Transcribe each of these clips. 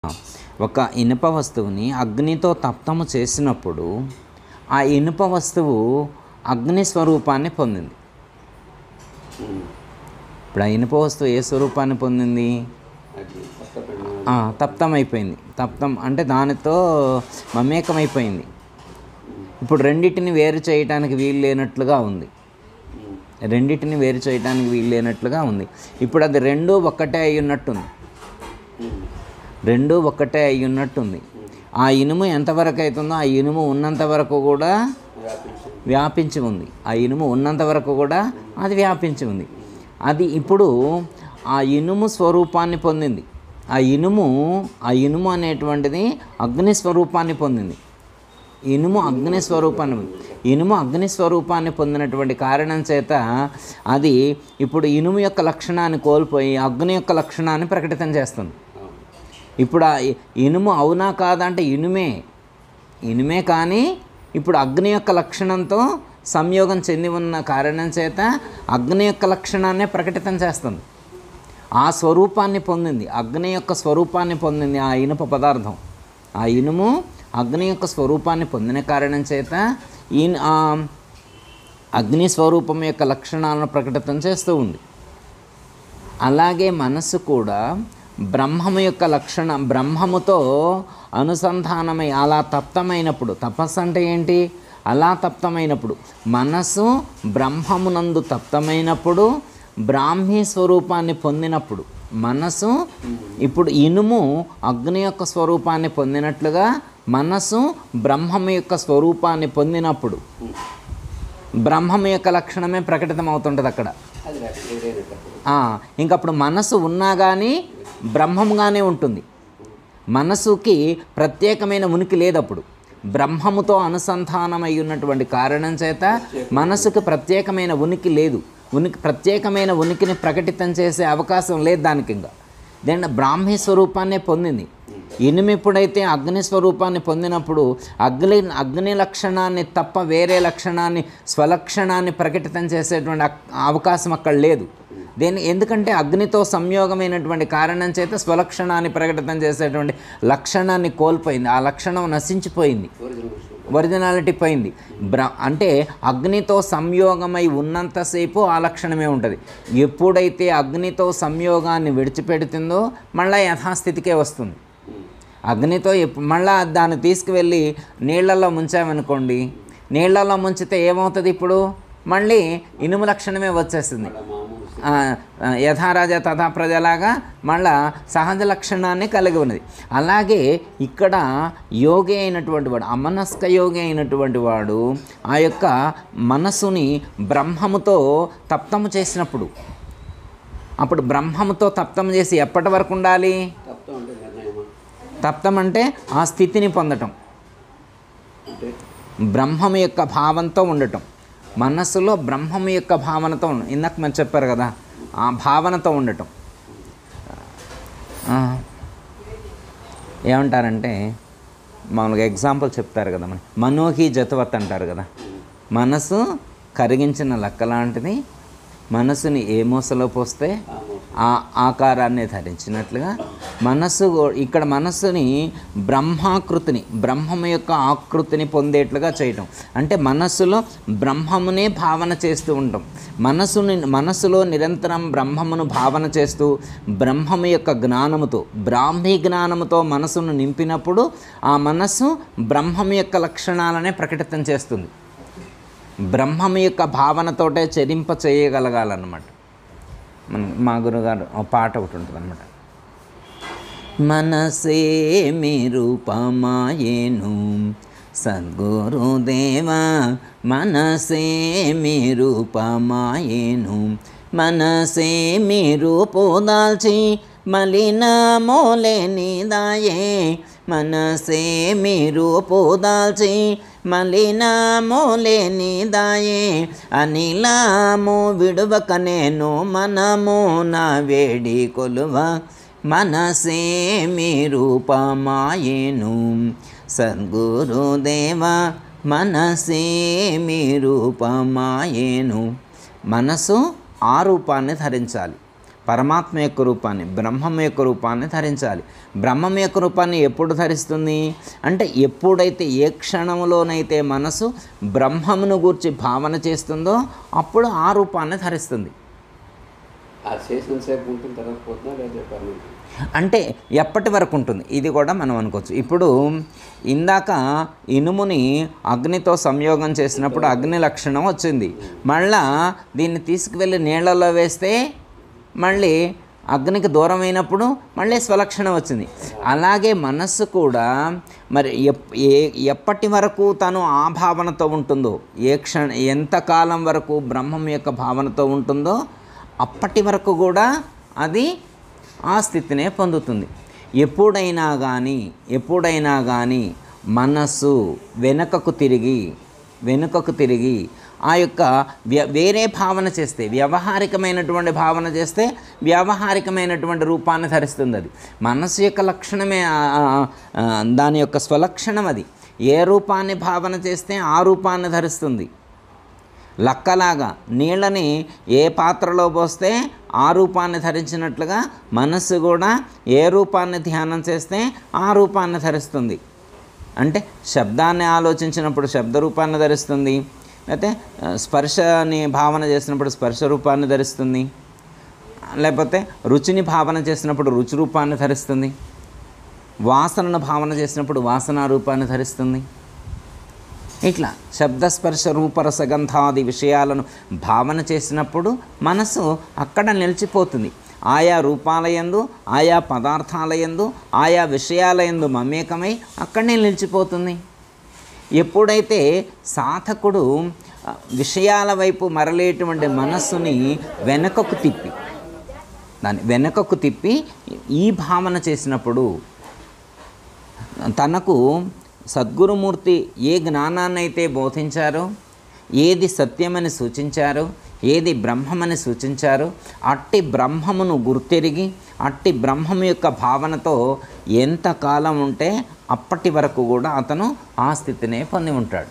ఒక ఇనుప వస్తువుని అగ్నితో తప్తము చేసినప్పుడు ఆ ఇనుప వస్తువు అగ్ని స్వరూపాన్ని పొందింది ఇప్పుడు ఆ ఇనుప వస్తువు ఏ స్వరూపాన్ని పొందింది అది కొత్త పెన్ను ఆ, తప్తమైపోయింది తప్తం అంటే దానితో మమేకమైపోయింది ఇప్పుడు రెండింటిని వేరు చేయటానికి వీలు లేనట్లుగా ఉంది రెండింటిని వేరు చేయడానికి వీలు లేనట్లుగా ఉంది ఇప్పుడు అది రెండు ఒక్కటే అయి ఉన్నట్టుంది రెండు ఒక్కటే అయి ఉన్నట్టుంది ఆ ఇనుము ఎంతవరకు అవుతుందో ఆ ఇనుము ఉన్నంత వరకు కూడా వ్యాపించింది వ్యాపించి ఉంది ఆ ఇనుము ఉన్నంత వరకు కూడా అది వ్యాపించి ఉంది అది ఇప్పుడు ఆ ఇనుము స్వరూపాన్ని పొందింది ఆ ఇనుము ఆ ఇనుము అనేటువంటిది అగ్ని స్వరూపాన్ని పొందింది ఇనుము అగ్ని స్వరూపాన్ని పొంది- ఇనుము అగ్ని స్వరూపాన్ని పొందినటువంటి కారణం చేత అది ఇప్పుడు ఇనుము యొక్క లక్షణాన్ని కోల్పోయి అగ్ని యొక్క లక్షణాన్ని ప్రకటితం చేస్తుంది అవును ఇప్పుడు ఆ ఇ- ఇనుము అవునా కాదా అంటే ఇనుమే ఇనుమే కానీ ఇప్పుడు అగ్ని యొక్క లక్షణంతో సంయోగం చెంది ఉన్న కారణం చేత అగ్ని యొక్క లక్షణాన్నే ప్రకటితం చేస్తుంది ఆ స్వరూపాన్ని పొందింది అగ్ని యొక్క స్వరూపాన్ని పొందింది ఆ ఇనుప పదార్థం ఆ ఇనుము అగ్ని యొక్క స్వరూపాన్ని పొందిన కారణం చేత ఈ ఆ అగ్ని స్వరూపం యొక్క లక్షణాలను ప్రకటితం చేస్తూ ఉంది అలాగే మనస్సు కూడా బ్రహ్మము యొక్క లక్షణ బ్రహ్మముతో అనుసంధానమై అలా తప్తమైనప్పుడు తపస్సు అంటే ఏంటి అలా తప్తమైనప్పుడు మనస్సు బ్రహ్మమునందు తప్తమైనప్పుడు బ్రాహ్మీ స్వరూపాన్ని పొందినప్పుడు మనస్సు ఇప్పుడు ఇనుము అగ్ని యొక్క స్వరూపాన్ని పొందినట్లుగా మనస్సు బ్రహ్మము యొక్క స్వరూపాన్ని పొందినప్పుడు బ్రహ్మము యొక్క లక్షణమే ప్రకటితం అవుతుంటుంది అక్కడ అది రా- వేరేటప్పుడు ఆ, ఇంకప్పుడు మనసు ఉన్నా కానీ బ్రహ్మంగానే ఉంటుంది మనసుకి ప్రత్యేకమైన ఉనికి లేదప్పుడు బ్రహ్మముతో అనుసంధానమై ఉన్నటువంటి కారణం చేత మనసుకు ప్రత్యేకమైన ఉనికి లేదు ఉనికి ప్రత్యేకమైన ఉనికిని ప్రకటితం చేసే అవకాశం లేదు దానికి ఇంకా దేని బ్రాహ్మీ స్వరూపాన్నే పొందింది ఇనుము ఎప్పుడైతే అగ్ని స్వరూపాన్ని పొందినప్పుడు అగ్ని అగ్ని లక్షణాన్ని తప్ప వేరే లక్షణాన్ని స్వలక్షణాన్ని ప్రకటితం చేసేటువంటి అక్- అవకాశం అక్కడ లేదు దేని ఎందుకంటే అగ్నితో సంయోగమైనటువంటి కారణం చేత స్వలక్షణాన్ని ప్రకటితం చేసేటువంటి లక్షణాన్ని కోల్పోయింది ఆ లక్షణం నశించిపోయింది ఒరిజినల్ విషయం ఒరిజినాలిటీ పోయింది బ్ర అంటే అగ్నితో సంయోగమై ఉన్నంతసేపు ఆ లక్షణమే ఉంటుంది ఎప్పుడైతే అగ్నితో సంయోగాన్ని విడిచిపెడుతుందో మళ్ళీ యథాస్థితికే వస్తుంది అగ్నితో ఎప్పు మళ్ళా దాన్ని తీసుకువెళ్ళి నీళ్ళల్లో ముంచామనుకోండి నీళ్ళల్లో ముంచితే ఏమవుతుంది ఇప్పుడు మళ్ళీ ఇనుము లక్షణమే వచ్చేస్తుంది అలా మామూలు ఆ, ఆ, యథారాజ తథా ప్రజలాగా మళ్ళా సహజ లక్షణాన్ని కలిగి ఉన్నది అలాగే ఇక్కడ యోగి అయినటువంటి వాడు అమనస్క యోగి అయినటువంటి వాడు ఆ యొక్క మనస్సుని బ్రహ్మముతో తప్తము చేసినప్పుడు అప్పుడు బ్రహ్మముతో తప్తం చేసి ఎప్పటి వరకు ఉండాలి తప్పు అంటే నిర్ణయమా తప్తం అంటే ఆ స్థితిని పొందటం అంటే బ్రహ్మము యొక్క భావంతో ఉండటం మనస్సులో బ్రహ్మము యొక్క భావనతో ఉండ ఇందాక మీరు చెప్పారు కదా ఆ భావనతో ఉండటం ఆ, ఏమంటారంటే మామూలుగా ఎగ్జాంపుల్ చెప్తారు కదా మన మనోహి జతవత్ అంటారు కదా మనసు కరిగించిన లక్క లాంటిది మనసుని ఏ మూసలో పోస్తే ఆ ఆకారాన్ని ధరించినట్లుగా మనస్సు కూ- ఇక్కడ మనస్సుని బ్రహ్మాకృతిని బ్రహ్మము యొక్క ఆకృతిని పొందేట్లుగా చేయటం అంటే మనస్సులో బ్రహ్మమునే భావన చేస్తూ ఉంటాం మనస్సుని మనస్సులో నిరంతరం బ్రహ్మమును భావన చేస్తూ బ్రహ్మము యొక్క జ్ఞానముతో బ్రాహ్మీ జ్ఞానముతో మనసును నింపినప్పుడు ఆ మనస్సు బ్రహ్మము యొక్క లక్షణాలనే ప్రకటితం చేస్తుంది బ్రహ్మము యొక్క భావనతోటే చెరింప చేయగలగాలన్నమాట మన మా గురుగారు ఒక పాట ఒకటి ఉంటుంది అనమాట మనసే రూపమాయేను సద్గురుదేవా మనసే రూపమాయేను మనసే రూపు దాల్చి మలినమోలేనిదాయే మనసే రూపు దాల్చి మలినమోలేనిదాయే అనిలాము విడువక నేను మనము నా వేడి కొలువ మనసే రూపమాయేను సద్గురుదేవ మనసే రూపమాయేను మనసు ఆ రూపాన్ని ధరించాలి పరమాత్మ యొక్క రూపాన్ని బ్రహ్మం యొక్క రూపాన్ని ధరించాలి బ్రహ్మం యొక్క రూపాన్ని ఎప్పుడు ధరిస్తుంది అంటే ఎప్పుడైతే ఏ క్షణంలోనైతే మనసు బ్రహ్మమును గూర్చి భావన చేస్తుందో అప్పుడు ఆ రూపాన్ని ధరిస్తుంది అది చేసినంతసేపు ఉంటుంది తర్వాత పోతున్నా లేదా పర్మనెంట్ అంటే ఎప్పటి వరకు ఉంటుంది ఇది కూడా మనం అనుకోవచ్చు ఇప్పుడు ఇందాక ఇనుముని అగ్నితో సంయోగం చేసినప్పుడు అగ్ని లక్షణం వచ్చింది మళ్ళా దీన్ని తీసుకువెళ్ళి నీళ్ళలో వేస్తే మళ్ళీ అగ్నికి దూరం అయినప్పుడు మళ్ళీ స్వలక్షణం వచ్చింది అలాగే మనస్సు కూడా మరి ఎప్ ఏ ఎప్పటి వరకు తను ఆ భావనతో ఉంటుందో ఏ క్షణ ఎంతకాలం వరకు బ్రహ్మం యొక్క భావనతో ఉంటుందో అప్పటి వరకు కూడా అది ఆ స్థితినే పొందుతుంది ఎప్పుడైనా కానీ ఎప్పుడైనా కానీ మనస్సు వెనుకకు తిరిగి వెనుకకు తిరిగి ఆ యొక్క వ్య వేరే భావన చేస్తే వ్యవహారికమైనటువంటి భావన చేస్తే వ్యావహారికమైనటువంటి రూపాన్ని ధరిస్తుంది అది మనస్సు యొక్క లక్షణమే ఆ- ఆ- ఆ, దాని యొక్క స్వలక్షణం అది ఏ రూపాన్ని భావన చేస్తే ఆ రూపాన్ని ధరిస్తుంది లక్కలాగా నీళ్ళని ఏ పాత్రలో పోస్తే ఆ రూపాన్ని ధరించినట్లుగా మనస్సు కూడా ఏ రూపాన్ని ధ్యానం చేస్తే ఆ రూపాన్ని ధరిస్తుంది అంటే శబ్దాన్ని ఆలోచించినప్పుడు శబ్ద రూపాన్ని ధరిస్తుంది లేకపోతే ఆ, స్పర్శని భావన చేసినప్పుడు స్పర్శ రూపాన్ని ధరిస్తుంది లేకపోతే రుచిని భావన చేసినప్పుడు రుచి రూపాన్ని ధరిస్తుంది వాసనను భావన చేసినప్పుడు వాసన రూపాన్ని ధరిస్తుంది ఇట్లా శబ్దస్పర్శ రూపరసగంధాది విషయాలను భావన చేసినప్పుడు మనసు అక్కడ నిలిచిపోతుంది ఆయా రూపాలయందు ఆయా పదార్థాలయందు ఆయా విషయాలయందు మమేకమై అక్కడనే నిలిచిపోతుంది ఎప్పుడైతే సాధకుడు ఆ, విషయాల వైపు మరలేటువంటి మనస్సుని వెనకకు తిప్పి దాన్ని వెనకకు తిప్పి ఈ భావన చేసినప్పుడు తనకు సద్గురుమూర్తి ఏ జ్ఞానాన్ని అయితే బోధించారో ఏది సత్యమని సూచించారో ఏది బ్రహ్మమని సూచించారో అట్టి బ్రహ్మమును గుర్తెరిగి అట్టి బ్రహ్మము యొక్క భావనతో ఎంతకాలం ఉంటే అప్పటి వరకు కూడా అతను ఆ స్థితినే పొంది ఉంటాడు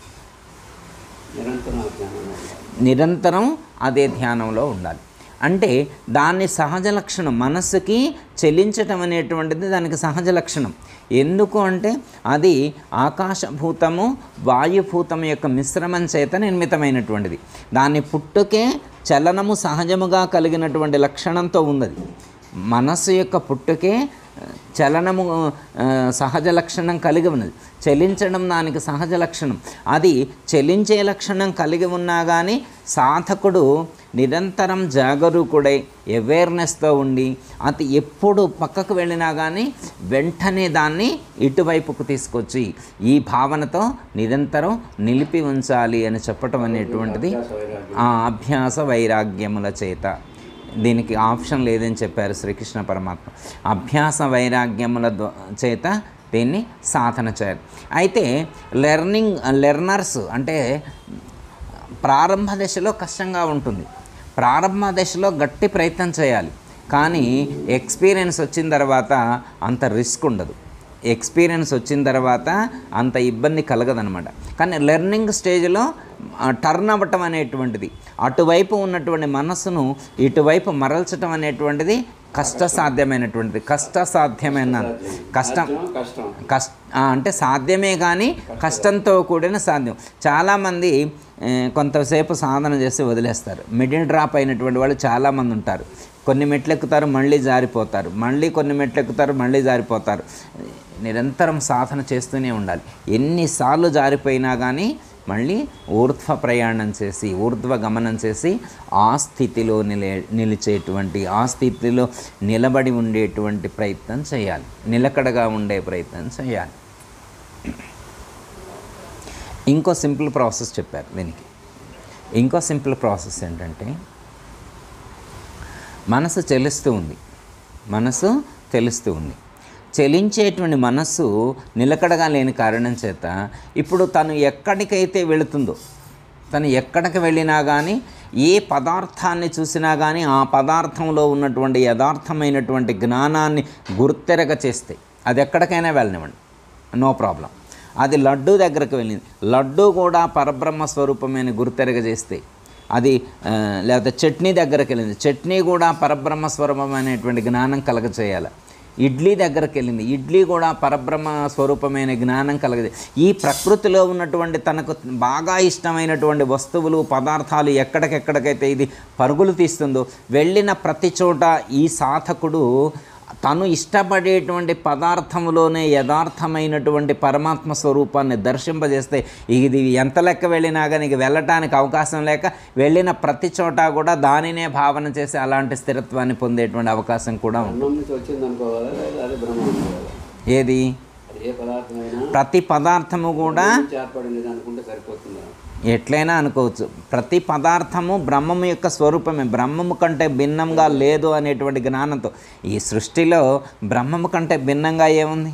నిరంతరం ఆ జ్ఞానం ఉండాలి. నిరంతరం అదే ధ్యానంలో ఉండాలి అంటే దాని సహజ లక్షణం మనస్సుకి చెలించటం అనేటువంటిది దానికి సహజ లక్షణం ఎందుకు అంటే అది ఆకాశభూతము వాయుభూతము యొక్క మిశ్రమం చేత నిర్మితమైనటువంటిది దాని పుట్టుకే చలనము సహజముగా కలిగినటువంటి లక్షణంతో ఉన్నది మనస్సు యొక్క పుట్టుకే ఆ, చలనము ఆ, సహజ లక్షణం కలిగి ఉన్నది చలించడం దానికి సహజ లక్షణం అది చలించే లక్షణం కలిగి ఉన్నా కానీ సాధకుడు నిరంతరం జాగరూకుడై అవేర్నెస్తో ఉండి అది ఎప్పుడు పక్కకు వెళ్ళినా కానీ వెంటనే దాన్ని ఇటువైపుకు తీసుకొచ్చి ఈ భావనతో నిరంతరం నిలిపి ఉంచాలి అని చెప్పటం అనేటువంటిది అభ్యాస వైరాగ్యం. ఆ అభ్యాస వైరాగ్యముల చేత దీనికి ఆప్షన్ లేదని చెప్పారు శ్రీకృష్ణ పరమాత్మ అభ్యాస వైరాగ్యముల ద్వా- చేత దీన్ని సాధన చేయాలి అయితే లెర్నింగ్ లెర్నర్స్ అంటే ప్రారంభ దశలో కష్టంగా ఉంటుంది ప్రారంభ దశలో గట్టి ప్రయత్నం చేయాలి కానీ ఎక్స్పీరియన్స్ వచ్చిన తర్వాత అంత రిస్క్ ఉండదు ఎక్స్పీరియన్స్ వచ్చిన తర్వాత అంత ఇబ్బంది కలగదనమాట కానీ లెర్నింగ్ స్టేజ్లో టర్న్ అవ్వటం అనేటువంటిది అటువైపు ఉన్నటువంటి మనస్సును ఇటువైపు మరల్చటం అనేటువంటిది కష్టసాధ్యమైనటువంటిది కష్టసాధ్యమైన కష్టం సాధ్యం, కష్టం కష్ట ఆ, అంటే సాధ్యమే కానీ కష్టంతో కూడిన సాధ్యం చాలామంది ఏ, కొంతసేపు సాధన చేసి వదిలేస్తారు మిడిల్ డ్రాప్ అయినటువంటి వాళ్ళు చాలామంది ఉంటారు కొన్ని మెట్లు ఎక్కుతారు మళ్ళీ జారిపోతారు మళ్ళీ కొన్ని మెట్లు ఎక్కుతారు మళ్ళీ జారిపోతారు నిరంతరం సాధన చేస్తూనే ఉండాలి ఎన్నిసార్లు జారిపోయినా కానీ మళ్ళీ ఊర్ధ్వ ప్రయాణం చేసి ఊర్ధ్వ గమనం చేసి ఆ స్థితిలో నిలే నిలిచేటువంటి ఆ స్థితిలో నిలబడి ఉండేటువంటి ప్రయత్నం చేయాలి నిలకడగా ఉండే ప్రయత్నం చేయాలి ఇంకో సింపుల్ ప్రాసెస్ చెప్పారు దీనికి ఇంకో సింపుల్ ప్రాసెస్ ఏంటంటే మనసు చెలిస్తూ ఉంది మనసు తెలుస్తూ ఉంది చెలించేటువంటి మనస్సు నిలకడగా లేని కారణం చేత ఇప్పుడు తను ఎక్కడికైతే వెళుతుందో తను ఎక్కడికి వెళ్ళినా కానీ ఏ పదార్థాన్ని చూసినా కానీ ఆ పదార్థంలో ఉన్నటువంటి యథార్థమైనటువంటి జ్ఞానాన్ని గుర్తెరగ చేస్తే అది ఎక్కడికైనా వెళ్ళనివ్వండి నో ప్రాబ్లం అది లడ్డు దగ్గరకు వెళ్ళింది లడ్డు కూడా పరబ్రహ్మ స్వరూపమైన గుర్తెరగ చేస్తే అది ఆ, లేకపోతే చట్నీ దగ్గరికి వెళ్ళింది చట్నీ కూడా పరబ్రహ్మ స్వరూపమైనటువంటి జ్ఞానం కలగచేయాలి ఇడ్లీ దగ్గరికి వెళ్ళింది ఇడ్లీ కూడా పరబ్రహ్మ స్వరూపమైన జ్ఞానం కలగదు ఈ ప్రకృతిలో ఉన్నటువంటి తనకు బాగా ఇష్టమైనటువంటి వస్తువులు పదార్థాలు ఎక్కడికెక్కడికైతే ఇది పరుగులు తీస్తుందో వెళ్ళిన ప్రతి చోట ఈ సాధకుడు తను ఇష్టపడేటువంటి పదార్థములోనే యథార్థమైనటువంటి పరమాత్మ స్వరూపాన్ని దర్శింపజేస్తే ఇది ఎంత లెక్క వెళ్ళినా కానీ ఇక వెళ్ళటానికి అవకాశం లేక వెళ్ళిన ప్రతి చోట కూడా దానినే భావన చేసి అలాంటి స్థిరత్వాన్ని పొందేటువంటి అవకాశం కూడా ఉంది అన్నం నుంచి వచ్చింది అనుకోవాలా లేదా అదే బ్రహ్మ అనుకోవాలా ఏది అది ఏ పదార్థమైనా ప్రతి పదార్థము కూడా నుంచి ఏర్పడింది అనుకుంటే సరిపోతుందా ఎట్లయినా అనుకోవచ్చు ప్రతి పదార్థము బ్రహ్మము యొక్క స్వరూపమే బ్రహ్మము కంటే భిన్నంగా లేదు అనేటువంటి జ్ఞానంతో ఈ సృష్టిలో బ్రహ్మము కంటే భిన్నంగా ఏముంది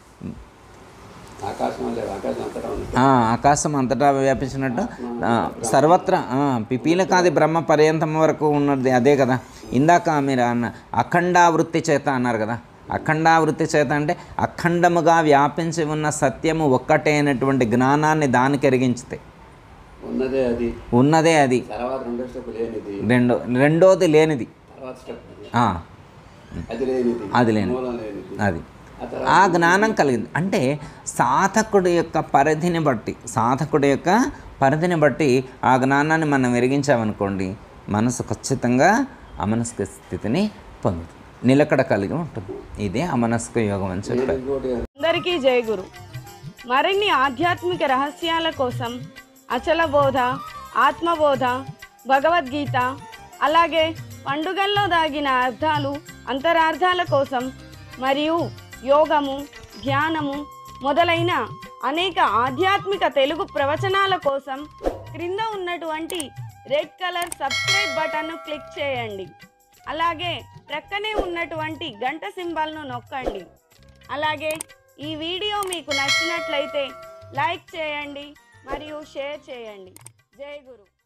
ఆకాశం లేదు ఆకాశం అంతటా ఉంది ఆ, ఆకాశం అంతటా వ్యాపించినట్టు ఆ, సర్వత్రా ఆ, పిపీలకాది బ్రహ్మ పర్యంతం వరకు ఉన్నది అదే కదా ఇందాక మీరు అన్న అఖండావృత్తి చేత అన్నారు కదా అఖండావృత్తి చేత అంటే అఖండముగా వ్యాపించి ఉన్న సత్యము ఒక్కటే అయినటువంటి జ్ఞానాన్ని దానికి ఎరిగించితే ఉన్నదే అది ఉన్నదే అది తర్వాత రెండో స్టెప్ లేనిది రెండో రెండోది లేనిది తర్వాత స్టెప్ ఆ, అది లేనిది అది లేనిది. మూలం లేనిది అది ఆ తర్వాత ఆ జ్ఞానం కలిగింది అంటే సాధకుడి యొక్క పరిధిని బట్టి సాధకుడి యొక్క పరిధిని బట్టి ఆ జ్ఞానాన్ని మనం వెలిగించామనుకోండి మనసు ఖచ్చితంగా అమనస్క స్థితిని పొందుతుంది నిలకడ కలిగి ఉంటుంది ఇదే అమనస్క యోగం అని చెప్పారు ఇంకోటి అందరికీ జై గురు మరిన్ని ఆధ్యాత్మిక రహస్యాల కోసం అచల బోధ ఆత్మబోధ భగవద్గీత అలాగే పండుగల్లో దాగిన అర్థాలు అంతరార్థాల కోసం మరియు యోగము ధ్యానము మొదలైన అనేక ఆధ్యాత్మిక తెలుగు ప్రవచనాల కోసం క్రింద ఉన్నటువంటి రెడ్ కలర్ సబ్స్క్రైబ్ బటన్ను క్లిక్ చేయండి అలాగే ప్రక్కనే ఉన్నటువంటి గంట సింబల్ను నొక్కండి అలాగే ఈ వీడియో మీకు నచ్చినట్లయితే లైక్ చేయండి మరియు షేర్ చేయండి జై గురు